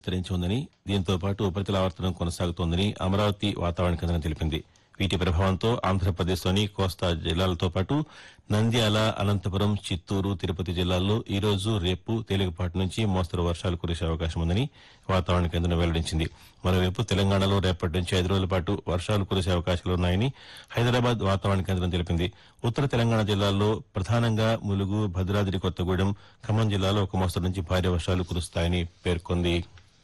విస్తరించి ఉందని దీంతో పాటు ఉపరితల ఆవర్తనం కొనసాగుతోందని అమరావతి వాతావరణ కేంద్రం తెలిపింది వీటి ప్రభావంతో ఆంధ్రప్రదేశ్లోని కోస్తా జిల్లాలతో పాటు నంద్యాల అనంతపురం చిత్తూరు తిరుపతి జిల్లాల్లో ఈ రోజు రేపు తేలికపాటి నుంచి మోస్తరు వర్షాలు కురిసే అవకాశం ఉందని వాతావరణ కేంద్రం వెల్లడించింది మరోవైపు తెలంగాణలో రేపటి నుంచి ఐదు రోజుల పాటు వర్షాలు కురిసే అవకాశాలున్నాయని హైదరాబాద్ వాతావరణ కేంద్రం తెలిపింది ఉత్తర తెలంగాణ జిల్లాల్లో ప్రధానంగా ములుగు భద్రాద్రి కొత్తగూడెం ఖమ్మం జిల్లాలో ఒక మోస్తరు నుంచి భారీ వర్షాలు కురుస్తాయని పేర్కొంది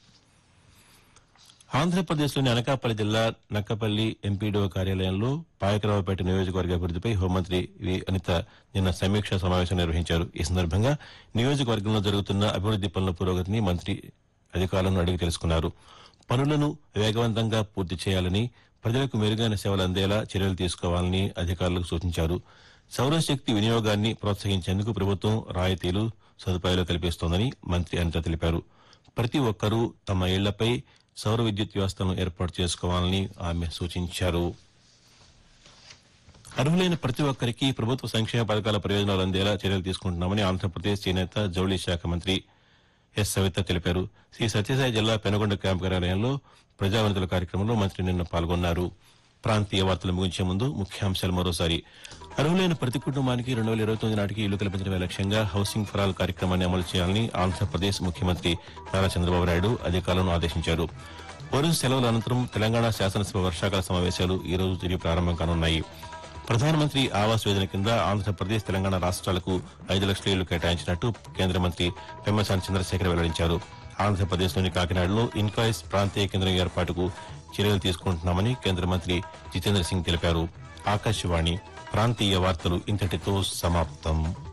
ఆంధ్రప్రదేశ్లోని అనకాపల్లి జిల్లా నక్కపల్లి ఎంపీడీఓ కార్యాలయంలో పాయకరావుపేట నియోజకవర్గ అభివృద్దిపై హోంమంత్రి వి అనిత నిన్న సమీక్షా సమావేశం నిర్వహించారు ఈ సందర్భంగా నియోజకవర్గంలో జరుగుతున్న అభివృద్ది పనుల పురోగతిని మంత్రి అధికారులను అడిగి తెలుసుకున్నారు పనులను వేగవంతంగా పూర్తి చేయాలని ప్రజలకు మెరుగైన సేవలు అందేలా చర్యలు తీసుకోవాలని అధికారులకు సూచించారు సౌరశక్తి వినియోగాన్ని ప్రోత్సహించేందుకు ప్రభుత్వం రాయితీలు సదుపాయాలు కల్పిస్తోందని మంత్రి అనిత తెలిపారు ప్రతి ఒక్కరూ తమ ఇళ్లపై సౌర విద్యుత్ వ్యవస్థను ఏర్పాటు చేసుకోవాలని ఆమె సూచించారు అర్హులైన ప్రతి ఒక్కరికి ప్రభుత్వ సంక్షేమ పథకాల ప్రయోజనాలు అందేలా చర్యలు తీసుకుంటున్నామని ఆంధ్రప్రదేశ్ చేనేత జౌళి శాఖ మంత్రి ఎస్ సవిత తెలిపారు శ్రీ సత్యసాయి జిల్లా పెనగొండ క్యాంపు కార్యాలయంలో ప్రజావనితుల కార్యక్రమంలో మంత్రి నిన్న పాల్గొన్నారు ప్రాంతీయ వార్తలు ముగించే ముందు ముఖ్యాంశాలు మరోసారి అర్హులైన ప్రతి కుటుంబానికి రెండు వేల ఇరవై తొమ్మిది నాటికి ఇల్లు కల్పించడమే లక్ష్యంగా హౌసింగ్ ఫర్ ఆల్ కార్యక్రమాన్ని అమలు చేయాలని ఆంధ్రప్రదేశ్ ముఖ్యమంత్రి నారా చంద్రబాబు నాయుడు అధికారులను ఆదేశించారు వరుస సెలవుల అనంతరం తెలంగాణ శాసనసభ వర్షాకాల సమావేశాలు ఈ రోజు తిరిగి ప్రారంభం కానున్నాయి ప్రధానమంత్రి ఆవాస్ యోజన కింద ఆంధ్రప్రదేశ్ తెలంగాణ రాష్ట్రాలకు ఐదు లక్షల ఇళ్లు కేటాయించినట్టు కేంద్ర మంత్రి పెమ్మసాని చంద్రశేఖర్ వెల్లడించారు ఆంధ్రప్రదేశ్లోని కాకినాడలో ఇన్కాయిస్ ప్రాంతీయ కేంద్రం ఏర్పాటుకు చర్యలు తీసుకుంటున్నామని కేంద్ర మంత్రి జితేంద్ర సింగ్ తెలిపారు ఆకాశవాణి ప్రాంతీయ వార్తలు ఇంతటితో సమాప్తం